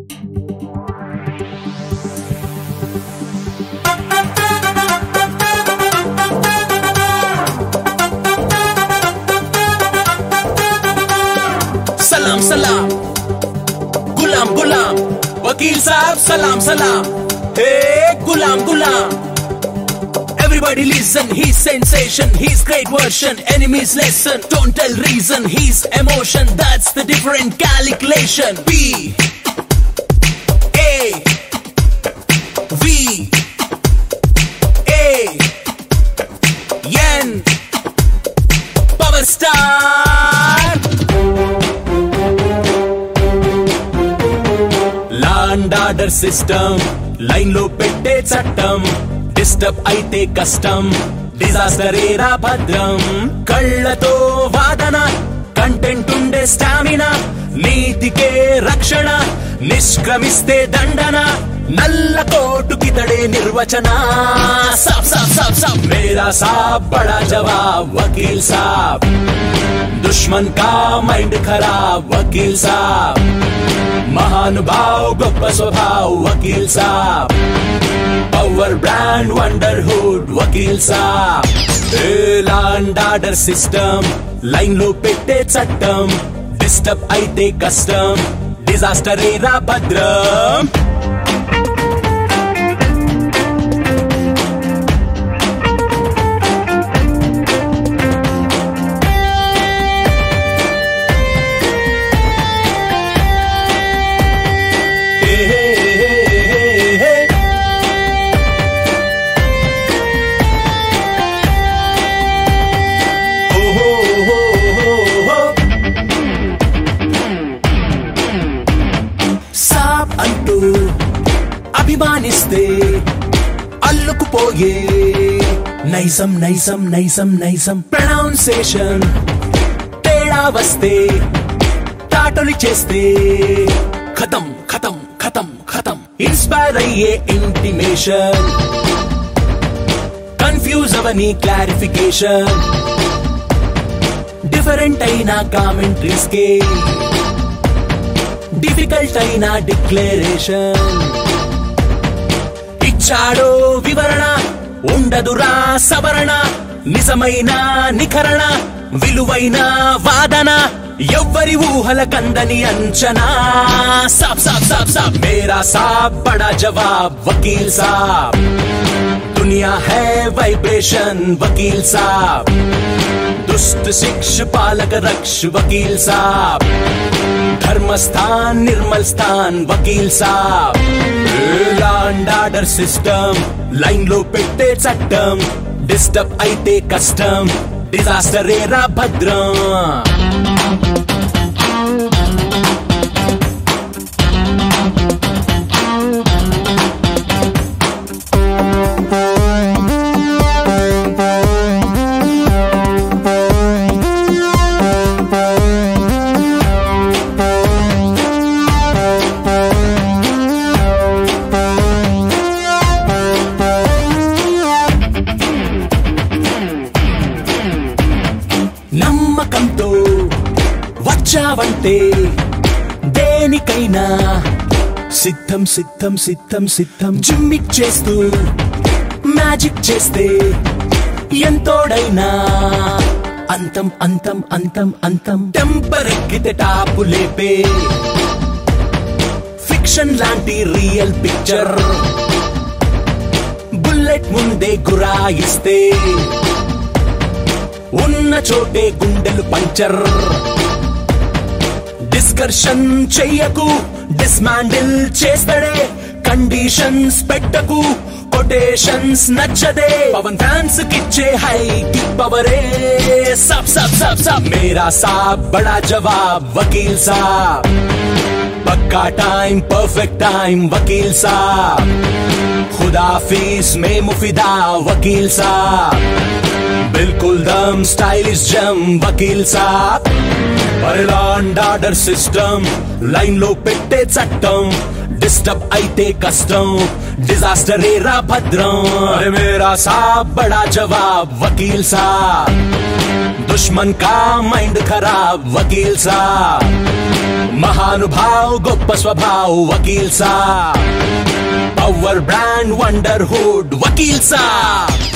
सलाम सलाम गुलाम गुलाम वकील साहब सलाम सलाम हे गुलाम गुलाम Everybody listen, he's sensation, he's great version, enemies lesson, don't tell reason, he's emotion, that's the different calculation. B A V A N Power Star law and order system line లో పెట్టే చట్టం డిస్టర్బ్ అయితే కష్టం డిజాస్టర్ ఏరా భద్రం కళ్ళతో వాదన content ఉండే స్టామినా నీతికే రక్షణ నిష్క్రమిస్తే దండన నల్ల కోటుకితడే నిర్వచన సాబ్ సాబ్ సాబ్ సాబ్ మేరా సాబ్ బడా జవాబ్ వకీల్ సాబ్ దుష్మన్ కా మైండ్ ఖరాబ్ వకీల్ సాబ్ మహానుభావ్ గొప్ప స్వభావ్ Vakeel Saab power brand wonder hood Vakeel Saab law and order system line లో పెట్టే చట్టం డిస్టర్బ్ అయితే కష్టం డిజాస్టర్ ఏరా భద్రం హే, హే, హే, హే, హే. ఓహో, ఓహో, ఓహో. సాబ్ అంటూ అభిమానిస్తే అల్లుకుపోయే నైసం నైసం నైసం నైసం ప్రొనౌన్సేషన్ తేడా వస్తే తాటలు చేస్తే ఖతం ఖతం ఖతం ఖతం ఇన్స్పైర్ అయ్యే ఇంటిమేషన్ కన్ఫ్యూజ్ అవని క్లారిఫికేషన్ డిఫరెంట్ అయిన కామెంట్రీస్ కే డిఫికల్ట్ అయిన డిక్లరేషన్ ఇచ్చాడో వివరణ ఉండదురా సవరణ నిజమైన నిఖరణ విలువైన వాదన ఎవ్వరి ఊహల కందని అంచనా సాబ్ సాబ్ సాబ్ సాబ్ మేరా సాబ్ బడా జవాబ్ వకీల్ సాబ్ दुनिया है वाइब्रेशन वकील साहब दुष्ट शिक्ष पालक रक्ष वकील साहब धर्म स्थान निर्मल स्थान वकील साहब లాండ్ ఆర్డర్ సిస్టమ్ లైన్ లో పెట్టే చట్టం డిస్టర్బ్ అయితే కష్టం డిజాస్టర్ ఏరా భద్రం నమ్మకంతో వచ్చావంటే దేనికైనా సిద్ధం సిద్ధం సిద్ధం సిద్ధం జిమ్మిక్ చేస్తూ మ్యాజిక్ చేస్తే ఎంతోడైనా అంతం అంతం అంతం అంతం టెంపరెక్కితే టాపు లేపే ఫిక్షన్ లాంటి రియల్ పిక్చర్ బుల్లెట్ ముందే గురాయిస్తే ఉన్న చోటే గుండెలు పంచర్ డిస్కర్షన్ చెయ్యకు డిస్మాండిల్ చేస్తాడే కండిషన్స్ పెట్టకు కొటేషన్స్ నచ్చదే పవన్ ఫ్యాన్స్ కిచ్చే హై కిక్ పవరే సబ్ సబ్ సబ్ సబ్ మేరా సాబ్ బడా జవాబ్ వకీల్ సాబ్ పక్కా time perfect time Vakeel Saab खुदाफिज में मुफिदा वकील साहब बिल्कुल दम स्टाइलिश जम वकील साहब పరిలాండ్ ఆర్డర్ సిస్టమ్ లైన్ లో పెట్టే చట్టం డిస్టర్బ్ అయితే కష్టం డిజాస్టర్ ఏరా భద్రం అరే మేరా సాబ్ బడా జవాబ్ వకీల్ సాబ్ దుష్మన్ కా మైండ్ ఖరాబ్ వకీల్ సాబ్ మహానుభావ్ గొప్ప స్వభావ్ Vakeel Saab power brand wonder hood Vakeel సాబ్